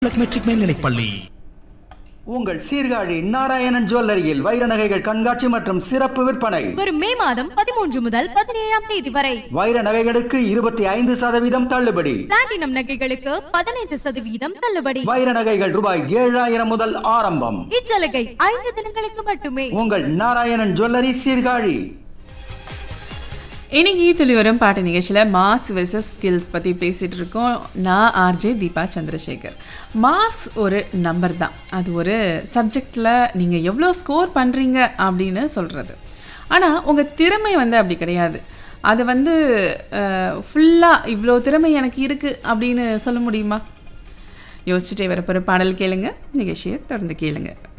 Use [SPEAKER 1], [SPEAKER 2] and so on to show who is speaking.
[SPEAKER 1] matric மேல்நிலைப் பள்ளி
[SPEAKER 2] உங்கள் சீர்காழி நாராயணன் ஜுவல்லரியில் வைர நகைகள் கண்காட்சி மற்றும் சிறப்பு விற்பனை
[SPEAKER 3] வரும் மே மாதம் பதிமூன்று முதல் பதினேழாம் தேதி வரை
[SPEAKER 2] வைர நகைகளுக்கு இருபத்தி ஐந்து சதவீதம் தள்ளுபடி
[SPEAKER 3] பிளாட்டினம் நகைகளுக்கு பதினைந்து சதவீதம் தள்ளுபடி
[SPEAKER 2] வைர நகைகள் ரூபாய் ஏழாயிரம் முதல் ஆரம்பம்
[SPEAKER 3] இச்சலுகை ஐந்து தினங்களுக்கு மட்டுமே
[SPEAKER 2] உங்கள் நாராயணன் ஜுவல்லரி சீர்காழி
[SPEAKER 4] இன்னைக்கு துளிவரும் பாட்டு நிகழ்ச்சியில் மார்க்ஸ் வெர்சஸ் ஸ்கில்ஸ் பற்றி பேசிகிட்டு இருக்கோம் நான் ஆர்ஜே தீபா சந்திரசேகர் மார்க்ஸ் ஒரு நம்பர் தான் அது ஒரு சப்ஜெக்டில் நீங்கள் எவ்வளோ ஸ்கோர் பண்ணுறீங்க அப்படின்னு சொல்கிறது ஆனால் உங்கள் திறமை வந்து அப்படி கிடையாது அது வந்து ஃபுல்லாக இவ்வளோ திறமை எனக்கு இருக்குது அப்படின்னு சொல்ல முடியுமா யோசிச்சுட்டே வரப்போகிற பாடல் கேளுங்க நிகழ்ச்சியை தொடர்ந்து கேளுங்க